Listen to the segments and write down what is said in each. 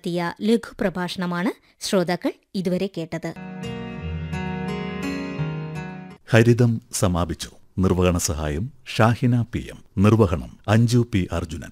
നടത്തിയ ലഘുപ്രഭാഷണമാണ് ശ്രോതാക്കൾ ഇതുവരെ കേട്ടത് ഹരിതം സമാപിച്ചു നിർവഹണ സഹായം ഷാഹിന പി എം നിർവഹണം Anju P Arjunan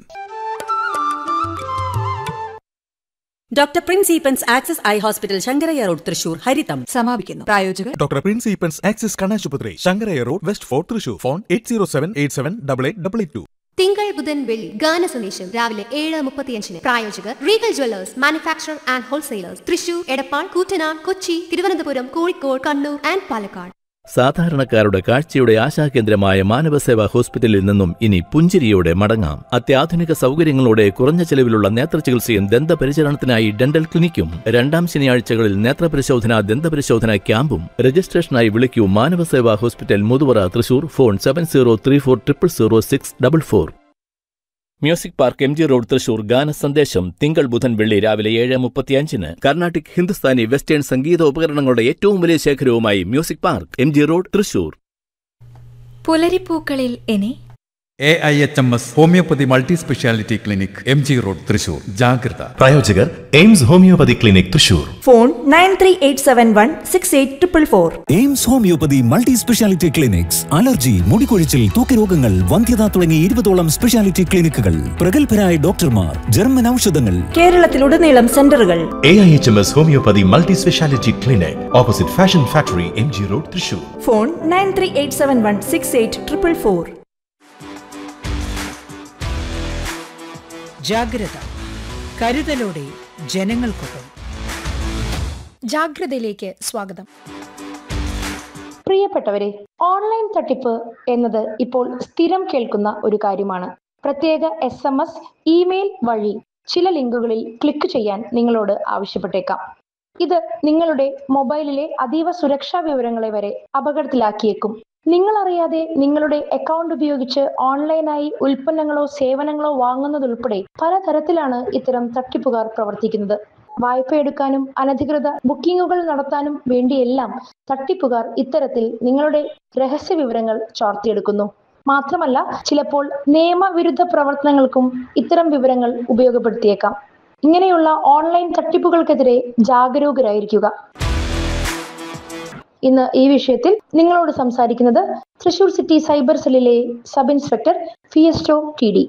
doctor Prince Eappen's axis eye hospital Sankarayya road Thrissur ഹരിതം സമാപിക്കുന്നു പ്രായോജകർ ഡോക്ടർ പ്രിൻസ് ഈപ്പൻസ് ആക്സിസ് കണാശുപത്രി Sankarayya road west fort Thrissur phone eight zero seven eight seven double eight double eight two തിങ്കൾ ബുധൻ വെള്ളി ഗാന സന്ദേശം രാവിലെ ഏഴ് മുപ്പത്തിയഞ്ചിന് പ്രായോജകർ Regal jewellers manufacture and wholesalers Thrissur Edappal Koottanad Kochi Thiruvananthapuram Kozhikode Kannur and Palakkad സാധാരണക്കാരുടെ കാഴ്ചയുടെ ആശാകേന്ദ്രമായ മാനവസേവാ ഹോസ്പിറ്റലിൽ നിന്നും ഇനി പുഞ്ചിരിയോടെ മടങ്ങാം അത്യാധുനിക സൗകര്യങ്ങളോടെ കുറഞ്ഞ ചെലവിലുള്ള നേത്രചികിത്സയും ദന്തപരിചരണത്തിനായി ഡെന്റൽ ക്ലിനിക്കും രണ്ടാം ശനിയാഴ്ചകളിൽ നേത്രപരിശോധന ദന്തപരിശോധന ക്യാമ്പും രജിസ്ട്രേഷനായി വിളിക്കൂ Manavaseva hospital Muthuvara Thrissur phone seven zero three four triple zero six double four music park M G road Thrissur ഗാന സന്ദേശം തിങ്കൾ ബുധൻ വെള്ളി രാവിലെ ഏഴ് മുപ്പത്തിയഞ്ചിന് കർണാട്ടിക് ഹിന്ദുസ്ഥാനി വെസ്റ്റേൺ സംഗീത ഉപകരണങ്ങളുടെ ഏറ്റവും വലിയ ശേഖരവുമായി music park M G road Thrissur പുലരിപ്പൂക്കളിൽ ഇനി A I H M S homeopathy multi speciality clinic M G road Thrissur ജാഗ്രത പ്രായോജകർ AIMS homeopathy clinic Thrissur phone nine three eight seven one six eight triple four AIMS homeopathy multi speciality clinics allergy മുടികൊഴിച്ചിൽ തൂക്കരോഗങ്ങൾ വന്ധ്യത തുടങ്ങി ഇരുപതോളം speciality ക്ലിനിക്കുകൾ പ്രഗത്ഭരായ ഡോക്ടർമാർ ജർമ്മൻ ഔഷധങ്ങൾ കേരളത്തിലുടനീളം സെന്ററുകൾ A I H M S homeopathy multi speciality clinic opposite fashion factory M G road Thrissur phone nine three eight seven one six eight triple four ജാഗ്രത കരുതലോടെ ജനങ്ങൾക്കൊപ്പം ജാഗ്രതയിലേക്ക് സ്വാഗതം പ്രിയപ്പെട്ടവരെ ഓൺലൈൻ തട്ടിപ്പ് എന്നത് ഇപ്പോൾ സ്ഥിരം കേൾക്കുന്ന ഒരു കാര്യമാണ് പ്രത്യേക എസ് എം എസ് ഇമെയിൽ വഴി ചില ലിങ്കുകളിൽ ക്ലിക്ക് ചെയ്യാൻ നിങ്ങളോട് ആവശ്യപ്പെട്ടേക്കാം ഇത് നിങ്ങളുടെ മൊബൈലിലെ അതീവ സുരക്ഷാ വിവരങ്ങളെ വരെ അപകടത്തിലാക്കിയേക്കും നിങ്ങൾ അറിയാതെ നിങ്ങളുടെ അക്കൗണ്ട് ഉപയോഗിച്ച് ഓൺലൈനായി ഉൽപ്പന്നങ്ങളോ സേവനങ്ങളോ വാങ്ങുന്നതുൾപ്പെടെ പലതരത്തിലാണ് ഇത്തരം തട്ടിപ്പുകാർ പ്രവർത്തിക്കുന്നത് വായ്പ എടുക്കാനും അനധികൃത ബുക്കിങ്ങുകൾ നടത്താനും വേണ്ടിയെല്ലാം തട്ടിപ്പുകാർ ഇത്തരത്തിൽ നിങ്ങളുടെ രഹസ്യ വിവരങ്ങൾ ചോർത്തിയെടുക്കുന്നു മാത്രമല്ല ചിലപ്പോൾ നിയമവിരുദ്ധ പ്രവർത്തനങ്ങൾക്കും ഇത്തരം വിവരങ്ങൾ ഉപയോഗപ്പെടുത്തിയേക്കാം ഇങ്ങനെയുള്ള ഓൺലൈൻ തട്ടിപ്പുകൾക്കെതിരെ ജാഗരൂകരായിരിക്കുക ഇന്ന് ഈ വിഷയത്തിൽ നിങ്ങളോട് സംസാരിക്കുന്നത് തൃശൂർ സിറ്റി സൈബർ സെല്ലിലെ sub inspector Fiesto T D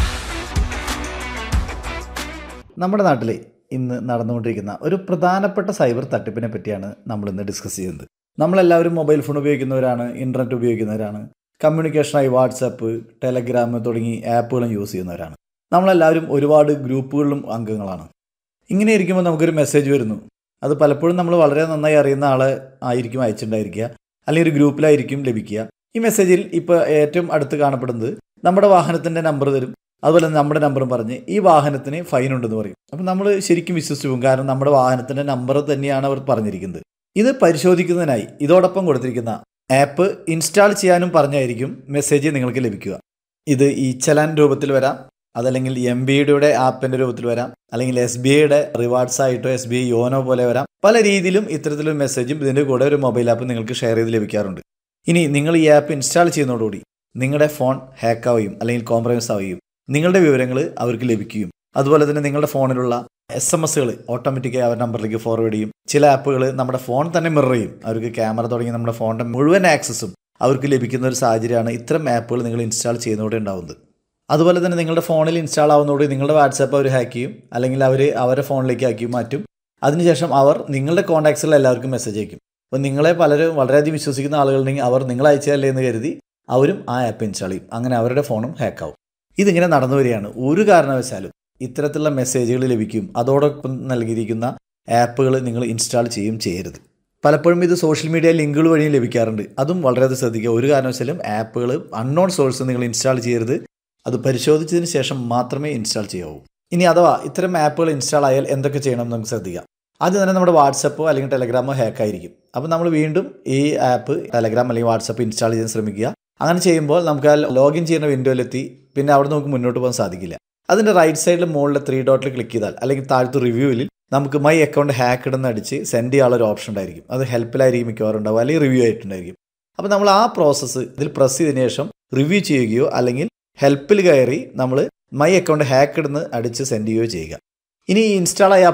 നമ്മുടെ നാട്ടിൽ ഇന്ന് നടന്നുകൊണ്ടിരിക്കുന്ന ഒരു പ്രധാനപ്പെട്ട സൈബർ തട്ടിപ്പിനെ പറ്റിയാണ് നമ്മൾ ഇന്ന് ഡിസ്കസ് ചെയ്യുന്നത് നമ്മളെല്ലാവരും മൊബൈൽ ഫോൺ ഉപയോഗിക്കുന്നവരാണ് ഇൻ്റർനെറ്റ് ഉപയോഗിക്കുന്നവരാണ് കമ്മ്യൂണിക്കേഷനായി വാട്സപ്പ് ടെലഗ്രാം തുടങ്ങി ആപ്പുകളും യൂസ് ചെയ്യുന്നവരാണ് നമ്മളെല്ലാവരും ഒരുപാട് ഗ്രൂപ്പുകളിലും അംഗങ്ങളാണ് ഇങ്ങനെ ഇരിക്കുമ്പോൾ നമുക്കൊരു മെസ്സേജ് വരുന്നു അത് പലപ്പോഴും നമ്മൾ വളരെ നന്നായി അറിയുന്ന ആളെ ആയിരിക്കും അയച്ചിട്ടുണ്ടായിരിക്കുക അല്ലെങ്കിൽ ഒരു ഗ്രൂപ്പിലായിരിക്കും ലഭിക്കുക ഈ മെസ്സേജിൽ ഇപ്പോൾ ഏറ്റവും അടുത്ത് കാണപ്പെടുന്നത് നമ്മുടെ വാഹനത്തിൻ്റെ നമ്പർ തരും അതുപോലെ തന്നെ നമ്മുടെ നമ്പറും പറഞ്ഞ് ഈ വാഹനത്തിന് ഫൈൻ ഉണ്ടെന്ന് പറയും അപ്പം നമ്മൾ ശരിക്കും വിശ്വസിച്ചു പോകും കാരണം നമ്മുടെ വാഹനത്തിൻ്റെ നമ്പർ തന്നെയാണ് അവർ പറഞ്ഞിരിക്കുന്നത് ഇത് പരിശോധിക്കുന്നതിനായി ഇതോടൊപ്പം കൊടുത്തിരിക്കുന്ന ആപ്പ് ഇൻസ്റ്റാൾ ചെയ്യാനും പറഞ്ഞായിരിക്കും മെസ്സേജ് നിങ്ങൾക്ക് ലഭിക്കുക ഇത് ഈ ചലാൻ രൂപത്തിൽ വരാം അതല്ലെങ്കിൽ എം ബി ഡിയുടെ ആപ്പിൻ്റെ രൂപത്തിൽ വരാം അല്ലെങ്കിൽ എസ് ബി ഐയുടെ റിവാർഡ്സ് ആയിട്ടോ എസ് ബി ഐ യോനോ പോലെ വരാം പല രീതിയിലും ഇത്തരത്തിലൊരു മെസ്സേജും ഇതിൻ്റെ കൂടെ ഒരു മൊബൈൽ ആപ്പ് നിങ്ങൾക്ക് ഷെയർ ചെയ്ത് ലഭിക്കാറുണ്ട് ഇനി നിങ്ങൾ ഈ ആപ്പ് ഇൻസ്റ്റാൾ ചെയ്യുന്നതോടുകൂടി നിങ്ങളുടെ ഫോൺ ഹാക്ക് ആവുകയും അല്ലെങ്കിൽ കോംപ്രമൈസ് ആവുകയും നിങ്ങളുടെ വിവരങ്ങൾ അവർക്ക് ലഭിക്കുകയും അതുപോലെ തന്നെ നിങ്ങളുടെ ഫോണിലുള്ള എസ് എം എസുകൾ ഓട്ടോമാറ്റിക്കായി അവർ നമ്പറിലേക്ക് ഫോർവേഡ് ചെയ്യും ചില ആപ്പുകൾ നമ്മുടെ ഫോൺ തന്നെ മിറർ ചെയ്യും അവർക്ക് ക്യാമറ തുടങ്ങി നമ്മുടെ ഫോണിൻ്റെ മുഴുവൻ ആക്സസും അവർക്ക് ലഭിക്കുന്ന ഒരു സാഹചര്യമാണ് ഇത്തരം ആപ്പുകൾ നിങ്ങൾ ഇൻസ്റ്റാൾ ചെയ്യുന്നതോടെ ഉണ്ടാവുന്നത് അതുപോലെ തന്നെ നിങ്ങളുടെ ഫോണിൽ ഇൻസ്റ്റാൾ ആവുന്നതോടെ നിങ്ങളുടെ വാട്സാപ്പ് അവർ ഹാക്ക് ചെയ്യും അല്ലെങ്കിൽ അവർ അവരുടെ ഫോണിലേക്ക് ആക്കി മാറ്റും അതിനുശേഷം അവർ നിങ്ങളുടെ കോൺടാക്ട്സിൽ എല്ലാവർക്കും മെസ്സേജ് അയക്കും അപ്പോൾ നിങ്ങളെ പലരും വളരെയധികം വിശ്വസിക്കുന്ന ആളുകളുണ്ടെങ്കിൽ അവർ നിങ്ങൾ അയച്ചതല്ലേ എന്ന് കരുതി അവരും ആ ആപ്പ് ഇൻസ്റ്റാൾ ചെയ്യും അങ്ങനെ അവരുടെ ഫോണും ഹാക്ക് ആവും ഇതിങ്ങനെ നടന്നു വരികയാണ് ഒരു കാരണവശാലും ഇത്തരത്തിലുള്ള മെസ്സേജുകൾ ലഭിക്കും അതോടൊപ്പം നൽകിയിരിക്കുന്ന ആപ്പുകൾ നിങ്ങൾ ഇൻസ്റ്റാൾ ചെയ്യും ചെയ്യരുത് പലപ്പോഴും ഇത് സോഷ്യൽ മീഡിയ ലിങ്കുകൾ വഴിയും ലഭിക്കാറുണ്ട് അതും വളരെയധികം ശ്രദ്ധിക്കുക ഒരു കാരണവശാലും ആപ്പുകൾ അൺനോൺ സോഴ്സ് നിങ്ങൾ ഇൻസ്റ്റാൾ ചെയ്യരുത് അത് പരിശോധിച്ചതിന് ശേഷം മാത്രമേ ഇൻസ്റ്റാൾ ചെയ്യാവൂ ഇനി അഥവാ ഇത്തരം ആപ്പുകൾ ഇൻസ്റ്റാൾ ആയാൽ എന്തൊക്കെ ചെയ്യണം എന്ന് നമുക്ക് ശ്രദ്ധിക്കാം ആദ്യം തന്നെ നമ്മുടെ വാട്സപ്പോ അല്ലെങ്കിൽ ടെലഗ്രാമോ ഹാക്ക് ആയിരിക്കും അപ്പോൾ നമ്മൾ വീണ്ടും ഈ ആപ്പ് ടെലഗ്രാം അല്ലെങ്കിൽ വാട്സപ്പ് ഇൻസ്റ്റാൾ ചെയ്യാൻ ശ്രമിക്കുക അങ്ങനെ ചെയ്യുമ്പോൾ നമുക്ക് ആ ലോഗിൻ ചെയ്യുന്ന വിൻഡോയിലെത്തി പിന്നെ അവിടെ നമുക്ക് മുന്നോട്ട് പോകാൻ സാധിക്കില്ല അതിൻ്റെ റൈറ്റ് സൈഡിൽ മുകളിലെ ത്രീ ഡോട്ടിൽ ക്ലിക്ക് ചെയ്താൽ അല്ലെങ്കിൽ താഴത്തെ റിവ്യൂവിൽ നമുക്ക് മൈ അക്കൗണ്ട് ഹാക്ക് ഇടുന്ന അടിച്ച് സെൻഡ് ചെയ്യാനുള്ള ഒരു ഓപ്ഷൻ ഉണ്ടായിരിക്കും അത് ഹെൽപ്പിലായിരിക്കും മിക്കവാറും ഉണ്ടാവും അല്ലെങ്കിൽ റിവ്യൂ ആയിട്ടുണ്ടായിരിക്കും അപ്പോൾ നമ്മൾ ആ പ്രോസസ്സ് ഇതിൽ പ്രസ് ചെയ്തതിനു ശേഷം റിവ്യൂ ചെയ്യുകയോ അല്ലെങ്കിൽ ഹെൽപ്പിൽ കയറി നമ്മൾ മൈ അക്കൗണ്ട് ഹാക്ക് ഇടുന്ന് അടിച്ച് സെൻഡ് ചെയ്യുകയോ ചെയ്യുക ഇനി ഇൻസ്റ്റാൾ ആയ